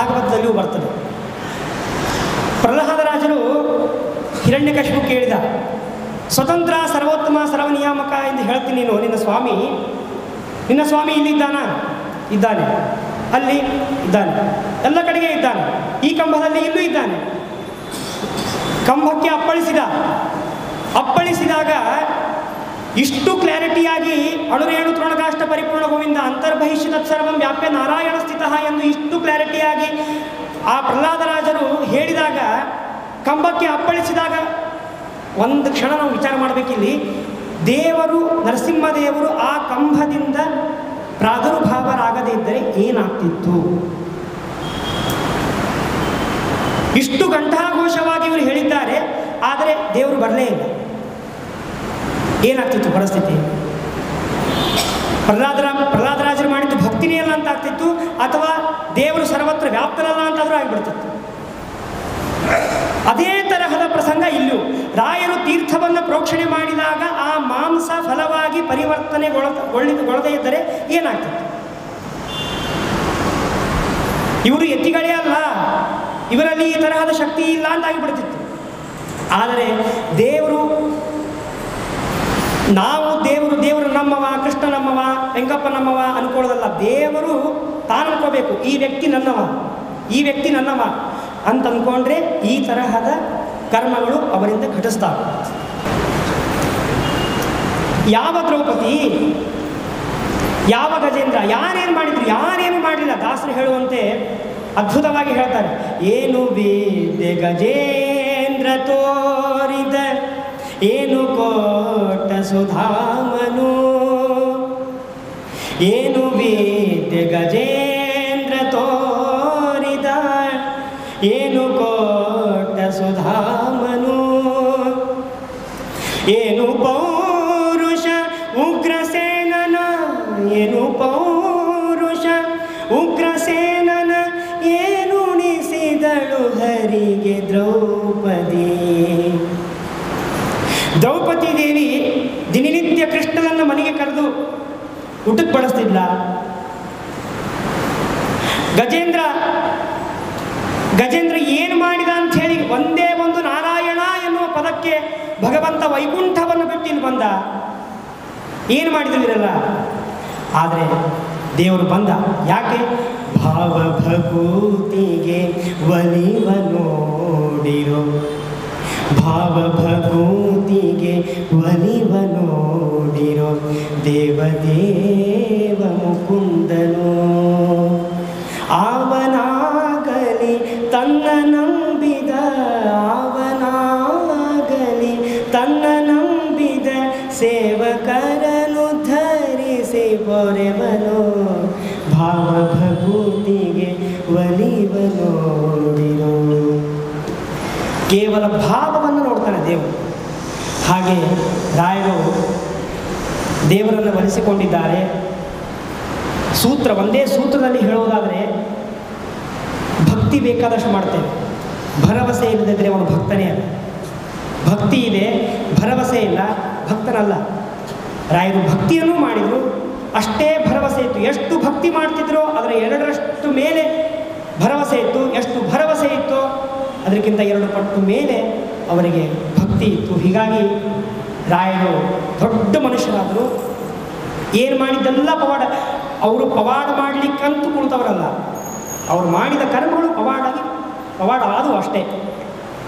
ಭಾಗವತದಲ್ಲಿಯೂ ಬರ್ತದೆ ಪ್ರಹ್ಲಾದರಾಜರು ಹಿರಣ್ಯಕಶಿಪು ಕೇಳಿದ ಸ್ವತಂತ್ರ ಸರ್ವೋತ್ತಮ ಸರ್ವನಿಯಾಮಕ ಎಂದು ಹೇಳ್ತೀನಿ ನೀನು ನಿನ್ನ ಸ್ವಾಮಿ ನಿನ್ನ ಸ್ವಾಮಿ ಇಲ್ಲಿದ್ದಾನ ಇದ್ದಾನೆ ಅಲ್ಲಿ ಇದ್ದಾನೆ ಎಲ್ಲ ಕಡೆಗೆ ಇದ್ದಾನೆ ಈ ಕಂಬದಲ್ಲಿ ಇಲ್ಲೂ ಇದ್ದಾನೆ ಕಂಬಕ್ಕೆ ಅಪ್ಪಳಿಸಿದ ಅಪ್ಪಳಿಸಿದಾಗ ಇಷ್ಟು ಕ್ಲಾರಿಟಿಯಾಗಿ ಅಣುರೇಣು ತೃಣಕಾಷ್ಟ ಪರಿಪೂರ್ಣ ಗೋವಿಂದ ಅಂತರ್ಬಹಿಷ್ಯ ಸರ್ವಂ ವ್ಯಾಪ್ಯ ನಾರಾಯಣ ಸ್ಥಿತ ಎಂದು ಇಷ್ಟು ಕ್ಲಾರಿಟಿಯಾಗಿ ಆ ಪ್ರಹ್ಲಾದರಾಜರು ಹೇಳಿದಾಗ ಕಂಬಕ್ಕೆ ಅಪ್ಪಳಿಸಿದಾಗ ಒಂದು ಕ್ಷಣ ನಾವು ವಿಚಾರ ಮಾಡಬೇಕಿಲ್ಲಿ ದೇವರು ನರಸಿಂಹದೇವರು ಆ ಕಂಬದಿಂದ ಪ್ರಾದುರ್ಭಾವರಾಗದೇ ಇದ್ದರೆ ಏನಾಗ್ತಿತ್ತು ಇಷ್ಟು ಘಂಟಾಘೋಷವಾಗಿ ಇವರು ಹೇಳಿದ್ದಾರೆ ಆದರೆ ದೇವರು ಬರಲೇ ಇಲ್ಲ ಏನಾಗ್ತಿತ್ತು ಪರಿಸ್ಥಿತಿ ಪ್ರಹ್ಲಾದರ ಪ್ರಹ್ಲಾದರಾಜರು ಮಾಡಿದ್ದು ಭಕ್ತಿನೇ ಅಲ್ಲ ಅಂತ ಆಗ್ತಿತ್ತು ಅಥವಾ ದೇವರು ಸರ್ವತ್ರ ವ್ಯಾಪ್ತರಲ್ಲ ಅಂತಾದರೂ ಆಗಿಬಿಡ್ತಿತ್ತು ಅದೇ ತರಹದ ಪ್ರಸಂಗ ಇಲ್ಲೂ ರಾಯರು ತೀರ್ಥವನ್ನು ಪ್ರೋಕ್ಷಣೆ ಮಾಡಿದಾಗ ಆ ಮಾಂಸ ಫಲವಾಗಿ ಪರಿವರ್ತನೆಗೊಳ್ಳದೆ ಇದ್ದರೆ ಏನಾಗ್ತಿತ್ತು ಇವರು ಎತ್ತಿಗಳೇ ಅಲ್ಲ ಇವರಲ್ಲಿ ಈ ತರಹದ ಶಕ್ತಿ ಇಲ್ಲ ಅಂತ ಆಗಿಬಿಡ್ತಿತ್ತು ಆದರೆ ದೇವರು ನಾವು ದೇವರು ದೇವರು ನಮ್ಮವ ಕೃಷ್ಣ ನಮ್ಮವ ವೆಂಕಪ್ಪ ನಮ್ಮವ ಅನ್ಕೊಳ್ಳೋದಲ್ಲ ದೇವರು ತಾನು ಅನ್ಕೋಬೇಕು ಈ ವ್ಯಕ್ತಿ ನನ್ನವ ಈ ವ್ಯಕ್ತಿ ನನ್ನವ ಅಂತ ಅಂದ್ಕೊಂಡ್ರೆ ಈ ತರಹದ ಕರ್ಮಗಳು ಅವರಿಂದ ಘಟಿಸ್ತಾವೆ ಯಾವ ದ್ರೌಪದಿ ಯಾವ ಗಜೇಂದ್ರ ಯಾರೇನು ಮಾಡಿದ್ರು ಯಾರೇನು ಮಾಡಲಿಲ್ಲ ದಾಸರು ಹೇಳುವಂತೆ ಅದ್ಭುತವಾಗಿ ಹೇಳ್ತಾರೆ ಏನು ವಿದ್ಯೆ ಗಜೇಂದ್ರ ತೋರಿದ ಏನು ಕೋಟ ಸುಧಾಮನು ಏನು ವಿದ್ಯೆ ಗಜೇಂದ್ರ ತೋರಿದ ಏನು ಕೋಟ ಸುಧಾಮನು ಏನು ಪೌರುಷ ಉಗ್ರಸೇನನ ಏನು ಪೌರುಷ ಉಗ್ರಸೇನನ ಏನು ಉಣಿಸಿದಳು ಹರಿಗೆ ದ್ರೌಪದಿ ದ್ರೌಪದಿ ದೇವಿ ದಿನನಿತ್ಯ ಕೃಷ್ಣನನ್ನು ಮನೆಗೆ ಕರೆದು ಊಟಕ್ಕೆ ಬಳಸ್ತಿದ್ಲ ಗಜೇಂದ್ರ ಗಜೇಂದ್ರ ಏನು ಮಾಡಿದ ಅಂತ ಹೇಳಿ ಒಂದೇ ಒಂದು ನಾರಾಯಣ ಎನ್ನುವ ಪದಕ್ಕೆ ಭಗವಂತ ವೈಕುಂಠವನ್ನು ಬಿಟ್ಟು ಇಲ್ಲಿ ಬಂದ ಏನು ಮಾಡಿದ್ರು ಇವರೆಲ್ಲ ಆದರೆ ದೇವರು ಬಂದ ಯಾಕೆ ಭಾವ ಭಗೂತಿಗೆ ಒಲಿವ ನೋಡಿರೋ ಭಾವ ಭಗೂತಿಗೆ ಒಲಿವ ನೋಡಿರೋ ದೇವದೇವ ಮುಕುಂದನು ಅವನಾಗಲಿ ತನ್ನ ನಂಬಿದ ಅವನಾಗಲಿ ತನ್ನ ನಂಬಿದ ಸೇವಕರನು ಧರಿಸಿ ಪೊರೆವನು ಭಾವ ಭಗೂತಿಗೆ ಒಲಿವ ನೋಡಿರೋ ಕೇವಲ ಭಾವವನ್ನು ನೋಡ್ತಾನೆ ದೇವರು ಹಾಗೆ ರಾಯರು ದೇವರನ್ನು ಒಲಿಸಿಕೊಂಡಿದ್ದಾರೆ ಸೂತ್ರ ಒಂದೇ ಸೂತ್ರದಲ್ಲಿ ಹೇಳುವುದಾದರೆ ಭಕ್ತಿ ಬೇಕಾದಷ್ಟು ಮಾಡ್ತೇವೆ ಭರವಸೆ ಇಲ್ಲದಿದ್ದರೆ ಅವನು ಭಕ್ತನೇ ಅಲ್ಲ ಭಕ್ತಿ ಇದೆ ಭರವಸೆ ಇಲ್ಲ ಭಕ್ತನಲ್ಲ ರಾಯರು ಭಕ್ತಿಯನ್ನು ಮಾಡಿದರು ಅಷ್ಟೇ ಭರವಸೆ ಇತ್ತು ಎಷ್ಟು ಭಕ್ತಿ ಮಾಡ್ತಿದ್ರೋ ಅದರ ಎರಡರಷ್ಟು ಮೇಲೆ ಭರವಸೆ ಇತ್ತು ಎಷ್ಟು ಭರವಸೆ ಇತ್ತೋ ಅದಕ್ಕಿಂತ ಎರಡು ಪಟ್ಟು ಮೇಲೆ ಅವರಿಗೆ ಭಕ್ತಿ ಇತ್ತು ಹೀಗಾಗಿ ರಾಯರು ದೊಡ್ಡ ಮನುಷ್ಯರಾದರು ಏನು ಮಾಡಿದ್ದೆಲ್ಲ ಪವಾಡ ಅವರು ಪವಾಡ ಮಾಡಲಿಕ್ಕಂತೂ ಕುಳಿತವರಲ್ಲ ಅವರು ಮಾಡಿದ ಕರ್ಮಗಳು ಪವಾಡಾಗಿ ಪವಾಡ ಆದವು ಅಷ್ಟೇ